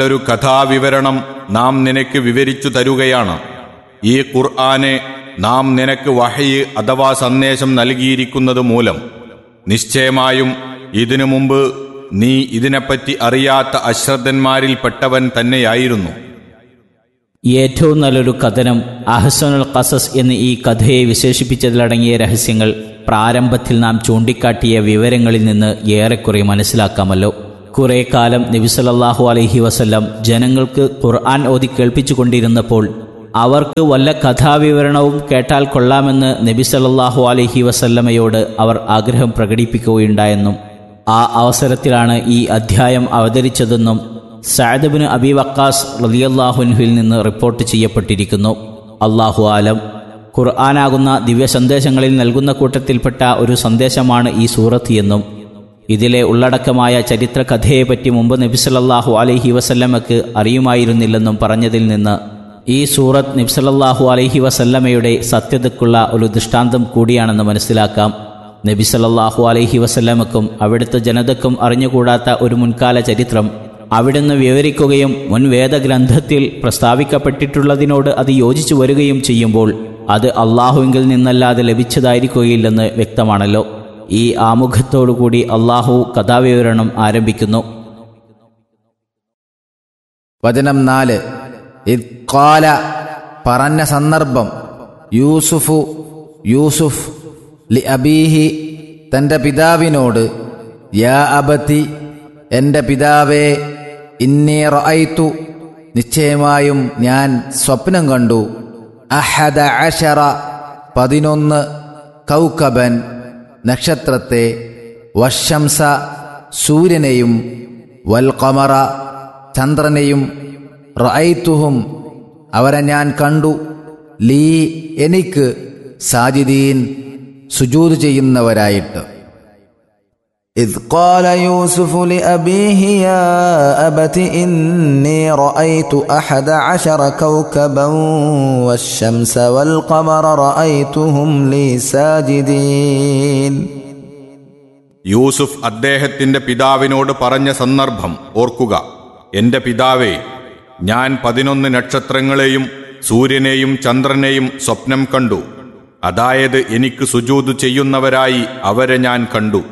ഒരു കഥാവിവരണം നാം നിനക്ക് വിവരിച്ചു തരുകയാണ് ഈ ഖുർആന് നാം നിനക്ക് വഹയ് അഥവാ സന്ദേശം നൽകിയിരിക്കുന്നത് മൂലം നിശ്ചയമായും ഇതിനു മുമ്പ് നീ ഇതിനെപ്പറ്റി അറിയാത്ത അശ്രദ്ധന്മാരിൽപ്പെട്ടവൻ തന്നെയായിരുന്നു ഏറ്റവും നല്ലൊരു കഥനം അഹ്സനുൽ ഖസസ് എന്ന് ഈ കഥയെ വിശേഷിപ്പിച്ചതിലടങ്ങിയ രഹസ്യങ്ങൾ പ്രാരംഭത്തിൽ നാം ചൂണ്ടിക്കാട്ടിയ വിവരങ്ങളിൽ നിന്ന് ഏറെക്കുറെ മനസ്സിലാക്കാമല്ലോ കുറെ കാലം നബിസലല്ലാഹു അലൈഹി വസല്ലം ജനങ്ങൾക്ക് ഖുർആൻ ഓതി കേൾപ്പിച്ചു കൊണ്ടിരുന്നപ്പോൾ അവർക്ക് വല്ല കഥാവിവരണവും കേട്ടാൽ കൊള്ളാമെന്ന് നബി സല്ലല്ലാഹു അലൈഹി വസല്ലമയോട് അവർ ആഗ്രഹം പ്രകടിപ്പിക്കുകയുണ്ടായെന്നും ആ അവസരത്തിലാണ് ഈ അധ്യായം അവതരിച്ചതെന്നും സഅദബിന് അബി വക്കാസ് റലിയല്ലാഹുൻഹുവിൽ നിന്ന് റിപ്പോർട്ട് ചെയ്യപ്പെട്ടിരിക്കുന്നു അള്ളാഹു ആലം ഖുർആനാകുന്ന ദിവ്യ സന്ദേശങ്ങളിൽ നൽകുന്ന കൂട്ടത്തിൽപ്പെട്ട ഒരു സന്ദേശമാണ് ഈ സൂറത്ത് എന്നും ഇതിലെ ഉള്ളടക്കമായ ചരിത്ര കഥയെപ്പറ്റി മുമ്പ് നബിസലല്ലാഹു അലൈഹി വസല്ലമക്ക് അറിയുമായിരുന്നില്ലെന്നും പറഞ്ഞതിൽ നിന്ന് ഈ സൂറത്ത് നബ്സലല്ലാഹു അലൈഹി വസല്ലമയുടെ സത്യതയ്ക്കുള്ള ഒരു ദൃഷ്ടാന്തം കൂടിയാണെന്ന് മനസ്സിലാക്കാം നബി സല്ലല്ലാഹു അലൈഹി വസല്ലമക്കും അവിടുത്തെ ജനതക്കും അറിഞ്ഞുകൂടാത്ത ഒരു മുൻകാല ചരിത്രം അവിടുന്ന് വിവരിക്കുകയും മുൻ വേദഗ്രന്ഥത്തിൽ പ്രസ്താവിക്കപ്പെട്ടിട്ടുള്ളതിനോട് അത് യോജിച്ചു വരികയും ചെയ്യുമ്പോൾ അത് അള്ളാഹുവിങ്കിൽ നിന്നല്ലാതെ ലഭിച്ചതായിരിക്കുകയില്ലെന്ന് വ്യക്തമാണല്ലോ ഈ ആമുഖത്തോടുകൂടി അള്ളാഹു കഥാവിവരണം ആരംഭിക്കുന്നു വചനം നാല് ഇദ്കാല പറഞ്ഞ സന്ദർഭം യൂസുഫു യൂസുഫ് ലി അബീഹി തൻ്റെ പിതാവിനോട് യാ അബത്തി എൻ്റെ പിതാവേ ഇന്നി റഅയ്തു നിശ്ചയമായും ഞാൻ സ്വപ്നം കണ്ടു അഹദ അഷറ പതിനൊന്ന് കൗക്കബൻ നക്ഷത്രത്തെ വശംസ സൂര്യനെയും വൽഖമറ ചന്ദ്രനെയും റഅയ്തുഹും അവരെ ഞാൻ കണ്ടു ലീ എനിക്ക് സാജിദീൻ സുജൂദ് ചെയ്യുന്നവരായിട്ട് إذ قال يوسف لأبيه يا أبت إني رأيت أحد عشر كوكبا والشمس والقمر رأيتهم لي ساجدين യൂസുഫ് അദ്ദേഹത്തിന്റെ പിതാവിനോട് പറഞ്ഞ സന്ദർഭം ഓർക്കുക എന്റെ പിതാവേ ഞാൻ പതിനൊന്ന് നക്ഷത്രങ്ങളെയും സൂര്യനെയും ചന്ദ്രനെയും സ്വപ്നം കണ്ടു അതായത് എനിക്ക് സുജൂത് ചെയ്യുന്നവരായി അവരെ ഞാൻ കണ്ടു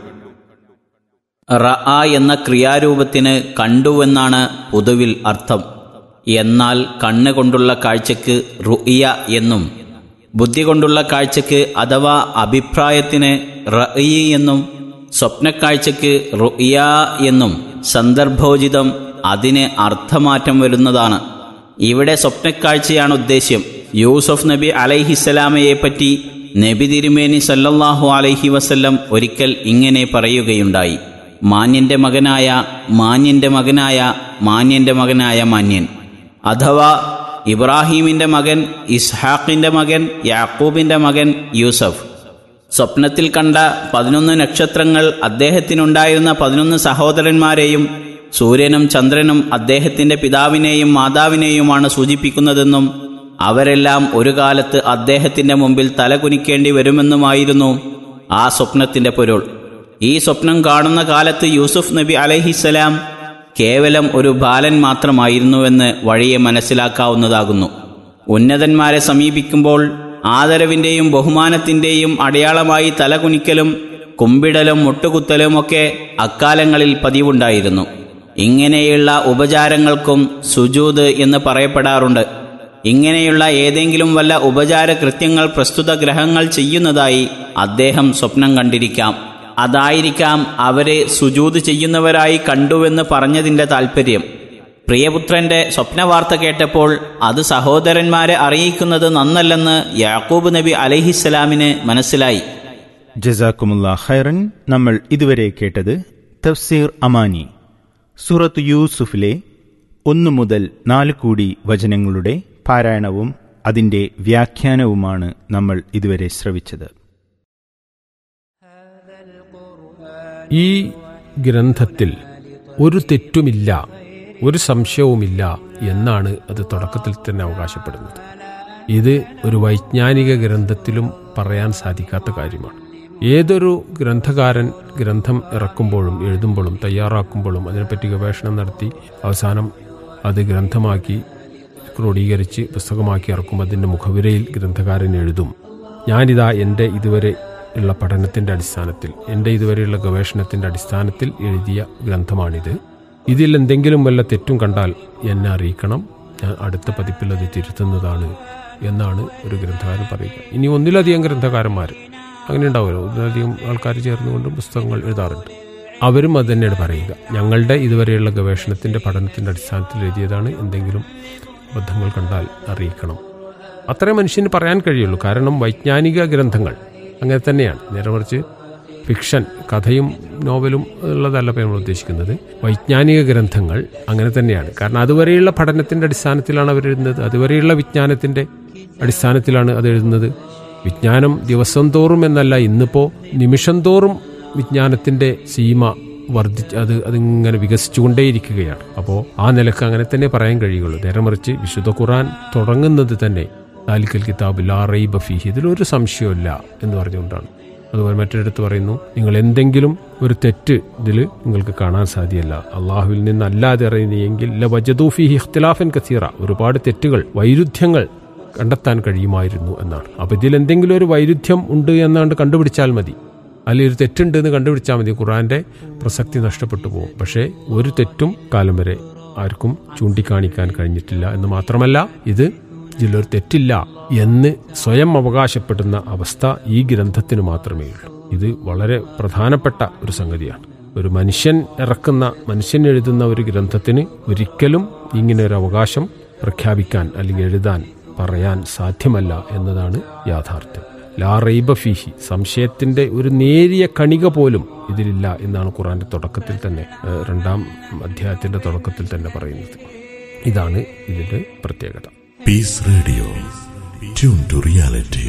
റഅ എന്ന ക്രിയാരൂപത്തിന് കണ്ടുവെന്നാണ് പൊതുവിൽ അർത്ഥം എന്നാൽ കണ്ണുകൊണ്ടുള്ള കാഴ്ചക്ക് റുഇയ എന്നും ബുദ്ധി കൊണ്ടുള്ള കാഴ്ചക്ക് അഥവാ അഭിപ്രായത്തിന് റഇ എന്നും സ്വപ്നക്കാഴ്ചക്ക് റുഇയ എന്നും സന്ദർഭോചിതം അതിന് അർത്ഥമാറ്റം വരുന്നതാണ് ഇവിടെ സ്വപ്നക്കാഴ്ചയാണ് ഉദ്ദേശ്യം യൂസഫ് നബി അലൈഹിസ്സലാമയെ പറ്റി നബി തിരുമേനി സല്ലല്ലാഹു അലൈഹി വസല്ലം ഒരിക്കൽ ഇങ്ങനെ പറയുകയുണ്ടായി മാന്യന്റെ മകനായ മാന്യന്റെ മകനായ മാന്യന്റെ മകനായ മാന്യൻ അഥവാ ഇബ്രാഹീമിന്റെ മകൻ ഇസ്ഹാഖിന്റെ മകൻ യാക്കൂബിന്റെ മകൻ യൂസഫ് സ്വപ്നത്തിൽ കണ്ട പതിനൊന്ന് നക്ഷത്രങ്ങൾ അദ്ദേഹത്തിനുണ്ടായിരുന്ന പതിനൊന്ന് സഹോദരന്മാരെയും സൂര്യനും ചന്ദ്രനും അദ്ദേഹത്തിന്റെ പിതാവിനെയും മാതാവിനെയുമാണ് സൂചിപ്പിക്കുന്നതെന്നും അവരെല്ലാം ഒരു കാലത്ത് അദ്ദേഹത്തിന്റെ മുമ്പിൽ തലകുനിക്കേണ്ടി വരുമെന്നുമായിരുന്നു ആ സ്വപ്നത്തിന്റെ പൊരുൾ ഈ സ്വപ്നം കാണുന്ന കാലത്ത് യൂസുഫ് നബി അലഹിസലാം കേവലം ഒരു ബാലൻ മാത്രമായിരുന്നുവെന്ന് വഴിയെ മനസ്സിലാക്കാവുന്നതാകുന്നു ഉന്നതന്മാരെ സമീപിക്കുമ്പോൾ ആദരവിന്റെയും ബഹുമാനത്തിന്റെയും അടയാളമായി തലകുനിക്കലും കുമ്പിടലും മുട്ടുകുത്തലും ഒക്കെ അക്കാലങ്ങളിൽ പതിവുണ്ടായിരുന്നു ഇങ്ങനെയുള്ള ഉപചാരങ്ങൾക്കും സുജൂത് എന്ന് പറയപ്പെടാറുണ്ട് ഇങ്ങനെയുള്ള ഏതെങ്കിലും വല്ല ഉപചാര കൃത്യങ്ങൾ പ്രസ്തുത ഗ്രഹങ്ങൾ ചെയ്യുന്നതായി അദ്ദേഹം സ്വപ്നം കണ്ടിരിക്കാം അതായിരിക്കാം അവരെ സുജൂത് ചെയ്യുന്നവരായി കണ്ടുവെന്ന് പറഞ്ഞതിൻ്റെ താൽപ്പര്യം പ്രിയപുത്രന്റെ സ്വപ്നവാർത്ത കേട്ടപ്പോൾ അത് സഹോദരന്മാരെ അറിയിക്കുന്നത് നന്നല്ലെന്ന് യാക്കൂബ് നബി അലഹിസ്സലാമിന് മനസ്സിലായി ജസാക്കുമുള്ള ഖൈറൻ നമ്മൾ ഇതുവരെ കേട്ടത് തഫ്സീർ അമാനി സൂറത്ത് യൂസുഫിലെ ഒന്നു മുതൽ നാല് കൂടി വചനങ്ങളുടെ പാരായണവും അതിൻ്റെ വ്യാഖ്യാനവുമാണ് നമ്മൾ ഇതുവരെ ശ്രവിച്ചത് ഈ ഗ്രന്ഥത്തിൽ ഒരു തെറ്റുമില്ല ഒരു സംശയവുമില്ല എന്നാണ് അത് തുടക്കത്തിൽ തന്നെ അവകാശപ്പെടുന്നത് ഇത് ഒരു വൈജ്ഞാനിക ഗ്രന്ഥത്തിലും പറയാൻ സാധിക്കാത്ത കാര്യമാണ് ഏതൊരു ഗ്രന്ഥകാരൻ ഗ്രന്ഥം ഇറക്കുമ്പോഴും എഴുതുമ്പോഴും തയ്യാറാക്കുമ്പോഴും അതിനെപ്പറ്റി ഗവേഷണം നടത്തി അവസാനം അത് ഗ്രന്ഥമാക്കി ക്രോഡീകരിച്ച് പുസ്തകമാക്കി ഇറക്കും അതിൻ്റെ മുഖവിരയിൽ ഗ്രന്ഥകാരൻ എഴുതും ഞാനിതാ എൻ്റെ ഇതുവരെ ഉള്ള പഠനത്തിൻ്റെ അടിസ്ഥാനത്തിൽ എൻ്റെ ഇതുവരെയുള്ള ഗവേഷണത്തിൻ്റെ അടിസ്ഥാനത്തിൽ എഴുതിയ ഗ്രന്ഥമാണിത് ഇതിൽ എന്തെങ്കിലും വല്ല തെറ്റും കണ്ടാൽ എന്നെ അറിയിക്കണം ഞാൻ അടുത്ത പതിപ്പിൽ അത് തിരുത്തുന്നതാണ് എന്നാണ് ഒരു ഗ്രന്ഥകാരൻ പറയുക ഇനി ഒന്നിലധികം ഗ്രന്ഥകാരന്മാർ അങ്ങനെ ഉണ്ടാവുമല്ലോ ഒന്നിലധികം ആൾക്കാർ ചേർന്നുകൊണ്ട് പുസ്തകങ്ങൾ എഴുതാറുണ്ട് അവരും അത് തന്നെയാണ് പറയുക ഞങ്ങളുടെ ഇതുവരെയുള്ള ഗവേഷണത്തിൻ്റെ പഠനത്തിൻ്റെ അടിസ്ഥാനത്തിൽ എഴുതിയതാണ് എന്തെങ്കിലും അബദ്ധങ്ങൾ കണ്ടാൽ അറിയിക്കണം അത്രേ മനുഷ്യന് പറയാൻ കഴിയുള്ളൂ കാരണം വൈജ്ഞാനിക ഗ്രന്ഥങ്ങൾ അങ്ങനെ തന്നെയാണ് നേരെ മറിച്ച് ഫിക്ഷൻ കഥയും നോവലും ഉള്ളതല്ല ഇപ്പോൾ നമ്മൾ ഉദ്ദേശിക്കുന്നത് വൈജ്ഞാനിക ഗ്രന്ഥങ്ങൾ അങ്ങനെ തന്നെയാണ് കാരണം അതുവരെയുള്ള പഠനത്തിന്റെ അടിസ്ഥാനത്തിലാണ് അവർ എഴുതുന്നത് അതുവരെയുള്ള വിജ്ഞാനത്തിന്റെ അടിസ്ഥാനത്തിലാണ് അത് എഴുതുന്നത് വിജ്ഞാനം ദിവസം തോറും എന്നല്ല ഇന്നിപ്പോ നിമിഷം തോറും വിജ്ഞാനത്തിന്റെ സീമ വർദ്ധിച്ച് അത് അതിങ്ങനെ വികസിച്ചുകൊണ്ടേയിരിക്കുകയാണ് അപ്പോൾ ആ നിലക്ക് അങ്ങനെ തന്നെ പറയാൻ കഴിയുള്ളൂ നേരെ മറിച്ച് വിശുദ്ധ ഖുറാൻ തുടങ്ങുന്നത് തന്നെ താലിക്കൽ കിതാബ് ലാ റൈബ ഫീഹി ഇതിലൊരു സംശയമില്ല എന്ന് പറഞ്ഞുകൊണ്ടാണ് അതുപോലെ മറ്റൊരിടത്ത് പറയുന്നു നിങ്ങൾ എന്തെങ്കിലും ഒരു തെറ്റ് ഇതിൽ നിങ്ങൾക്ക് കാണാൻ സാധ്യമല്ല അള്ളാഹുവിൽ നിന്നല്ലാതെ അറിയുന്നെങ്കിൽ ല വജദൂഫിഹി ഇഖ്തിലാഫൻ കസീറ ഒരുപാട് തെറ്റുകൾ വൈരുദ്ധ്യങ്ങൾ കണ്ടെത്താൻ കഴിയുമായിരുന്നു എന്നാണ് അപ്പൊ ഇതിൽ എന്തെങ്കിലും ഒരു വൈരുദ്ധ്യം ഉണ്ട് എന്നാണ്ട് കണ്ടുപിടിച്ചാൽ മതി അല്ലെങ്കിൽ ഒരു തെറ്റുണ്ട് എന്ന് കണ്ടുപിടിച്ചാൽ മതി ഖുറാന്റെ പ്രസക്തി നഷ്ടപ്പെട്ടു പോകും പക്ഷേ ഒരു തെറ്റും കാലം വരെ ആർക്കും ചൂണ്ടിക്കാണിക്കാൻ കഴിഞ്ഞിട്ടില്ല എന്ന് മാത്രമല്ല ഇത് ഇതിലൊരു തെറ്റില്ല എന്ന് സ്വയം അവകാശപ്പെടുന്ന അവസ്ഥ ഈ ഗ്രന്ഥത്തിന് മാത്രമേ ഉള്ളൂ ഇത് വളരെ പ്രധാനപ്പെട്ട ഒരു സംഗതിയാണ് ഒരു മനുഷ്യൻ ഇറക്കുന്ന മനുഷ്യൻ എഴുതുന്ന ഒരു ഗ്രന്ഥത്തിന് ഒരിക്കലും ഇങ്ങനെ ഒരു അവകാശം പ്രഖ്യാപിക്കാൻ അല്ലെങ്കിൽ എഴുതാൻ പറയാൻ സാധ്യമല്ല എന്നതാണ് യാഥാർത്ഥ്യം ലാ റൈബ ഫീഹി സംശയത്തിന്റെ ഒരു നേരിയ കണിക പോലും ഇതിലില്ല എന്നാണ് ഖുറാന്റെ തുടക്കത്തിൽ തന്നെ ഏഹ്, രണ്ടാം അധ്യായത്തിന്റെ തുടക്കത്തിൽ തന്നെ പറയുന്നത് ഇതാണ് ഇതിന്റെ പ്രത്യേകത Peace Radio. Tune to reality.